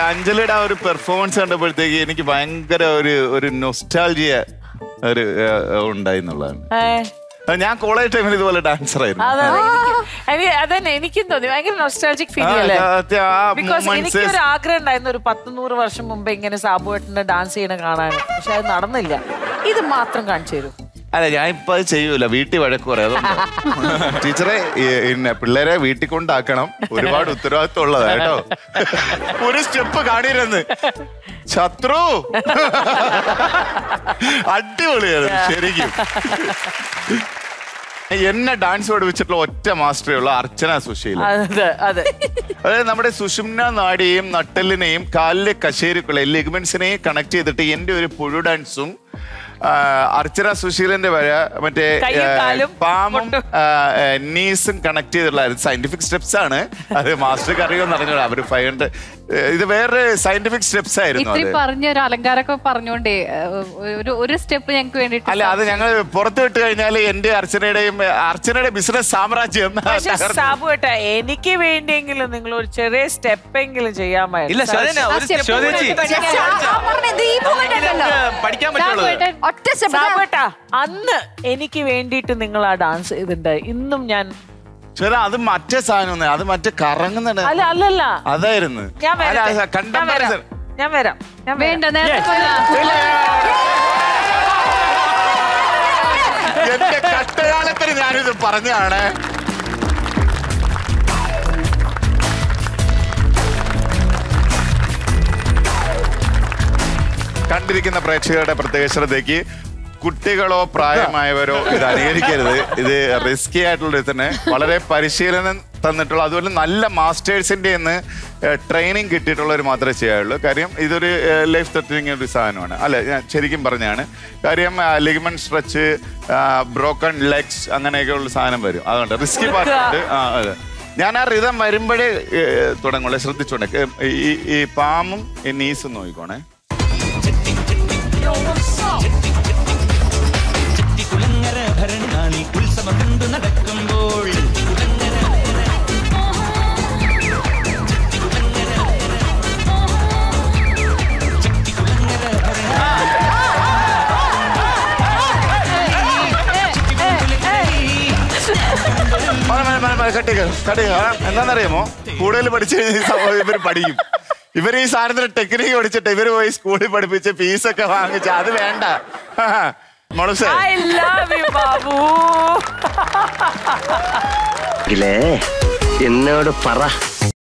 അഞ്ജലിയുടെ ആ ഒരു പെർഫോമൻസ് കണ്ടപ്പോഴത്തേക്ക് എനിക്ക് ഭയങ്കര ഒരു ഒരു നൊസ്റ്റാൾജിയ ഒരു ഏഹ്, ഉണ്ടായി എന്നുള്ളതാണ് ഏ, അത് ഞാൻ കോളേജ് ടൈമിൽ ഇതുപോലെ ഡാൻസർ ആയിരുന്നു അതെ അതെ, എനിക്ക് എനിക്ക് അതന്നെ എനിക്കും തോന്നി ഭയങ്കര നൊസ്റ്റാൾജിക് ഫീൽ ആ, അല്ലേ ആ, ആ ബിക്കോസ് moments- എനിക്ക് ഒരു ആഗ്രഹം ഉണ്ടായിരുന്നു ഒരു പത്ത് നൂറ് വർഷം മുമ്പ് ഇങ്ങനെ സാബുവേട്ടന്റെ ഡാൻസ് ചെയ്യണ കാണാൻ പക്ഷെ അത് നടന്നില്ല ഇത് മാത്രം കാണിച്ചു തരും അല്ല ഞാൻ ഇപ്പൊ അത് ചെയ്യൂല വീട്ടിൽ വഴക്ക് പറയാം അതുകൊണ്ടാ. ടീച്ചറെ ഈ, പിന്നെ പിള്ളേരെ വീട്ടിൽ കൊണ്ടാക്കണം ഒരുപാട് ഉത്തരവാദിത്വം ഉള്ളതാ കേട്ടോ ഒരു സ്റ്റെപ്പ് കാണിരുന്ന് ശത്രു അടിപൊളിയായിരുന്നു ശരിക്കും എന്നെ ഡാൻസ് പഠിപ്പിച്ചിട്ടുള്ള ഒറ്റ മാസ്റ്ററേ ഉള്ളൂ അർച്ചന സുശീല അതെ അതെ അതായത് നമ്മുടെ സുഷുമ്ന നാഡിയെയും നട്ടെല്ലിനെയും കാലിലെ കശേരുക്കളെ ലിഗ്മെന്റ്സിനെയും കണക്ട് ചെയ്തിട്ട് എന്റെ ഒരു പുഴു ഡാൻസും ആ, അർച്ചന സുശീലന്റെ വര മറ്റേ കയ്യും ആ, കാലും പാമും മുട്ടും. നീസും കണക്ട് ചെയ്തിട്ടുള്ള സയന്റിഫിക് സ്റ്റെപ്സ് ആണ് അത് മാസ്റ്റർക്ക് അറിയുമെന്ന് അറിഞ്ഞോളൂ അവര് ഫൈവ് ഹൺഡ്രഡ് ഇത് വേറെ സയന്റിഫിക് സ്റ്റെപ്സ് ആയിരുന്നു ഇത്തിരി അത് പറഞ്ഞ ഒരു അലങ്കാരമൊക്കെ പറഞ്ഞോണ്ടേ ഏഹ്, ഒരു ഒരു സ്റ്റെപ്പ് ഞങ്ങൾക്ക് വേണ്ടിട്ട് അല്ല അത് ഞങ്ങൾ പുറത്തു വിട്ട് കഴിഞ്ഞാൽ എന്റെ അർച്ചനയുടെയും അർച്ചനയുടെ ബിസിനസ് സാമ്രാജ്യം പക്ഷെ തകർന്നു. സാബുവേട്ട എനിക്ക് വേണ്ടിയെങ്കിലും നിങ്ങൾ ഒരു ചെറിയ സ്റ്റെപ്പ് എങ്കിലും ഇല്ല ചെയ്യാമായിരുന്നു ശോധന ഒരു step step കൂടി കൂടി പഠിക്കാൻ പഠിക്കാം. ആ പറഞ്ഞത് ഈ point ഉണ്ടല്ലോ. നമുക്ക് പഠിക്കാൻ പറ്റുള്ളൂ സാബുവേട്ടൻ ഒറ്റ സ്റ്റെപ്പ് സാബുവേട്ട അന്ന് എനിക്ക് വേണ്ടിയിട്ട് നിങ്ങൾ ആ ഡാൻസ് ചെയ്തിട്ടുണ്ടായി ഇന്നും ഞാൻ ചേട്ടാ അത് മറ്റേ സാധനം അത് മറ്റേ കറങ്ങുന്നുണ്ട് അല്ല അല്ലല്ല അതായിരുന്നു ഞാൻ അല്ല, വരാം അത് ഞാൻ കണ്ടംപററി- വരാം ഞാൻ വരാം ഞാൻ വരാം. വേണ്ട നേരത്തെ പോലെ എന്റെ കഷ്ടകാലത്തിന് ഞാനിത് പറഞ്ഞാണ് കണ്ടിരിക്കുന്ന പ്രേക്ഷകരുടെ പ്രത്യേക ശ്രദ്ധയ്ക്ക് കുട്ടികളോ പ്രായമായവരോ ഇത് അനുകരിക്കരുത് ഇത് റിസ്കി ആയിട്ടുള്ള തന്നെ വളരെ പരിശീലനം തന്നിട്ടുള്ള അതുപോലെ നല്ല മാസ്റ്റേഴ്സിന്റെ നിന്ന് ട്രെയിനിങ് കിട്ടിയിട്ടുള്ളവർ മാത്രമേ ചെയ്യാറുള്ളൂ കാര്യം ഇതൊരു ലൈഫ് ത്രെറ്റനിങ് ഒരു സാധനമാണ് അല്ല ഞാൻ ശരിക്കും പറഞ്ഞാണ് കാര്യം ലിഗമെന്റ് സ്ട്രെച്ച് ബ്രോക്കൺ ലെഗ്സ് അങ്ങനെയൊക്കെ ഉള്ള സാധനം വരും അതുകൊണ്ട് റിസ്കി പാർട്ട് ഉണ്ട് ആ അതെ ഞാൻ ആ റിതം വരുമ്പോഴേ തുടങ്ങുള്ളൂ ശ്രദ്ധിച്ചോണ്ടേ ഈ ഈ പാമും ഈ നീസും നോക്കിക്കോണേ കുളങ്ങര ഭരണി നാളിൽ ഉത്സവം കണ്ടു നടക്കുമ്പോൾ കട്ടിക കട്ടിക എന്താണെന്നറിയാമോ കൂടുതൽ പഠിച്ചു കഴിഞ്ഞാൽ ഇവർ പഠിക്കും ഇവർ ഈ സാധനത്തിന് ടെക്നിക്ക് പഠിച്ചിട്ട് ഇവർ പോയി സ്കൂളിൽ പഠിപ്പിച്ച് ഫീസൊക്കെ വാങ്ങിച്ച് അത് വേണ്ട മോളൂസേ I love you, ബാബു എന്നോട് പറ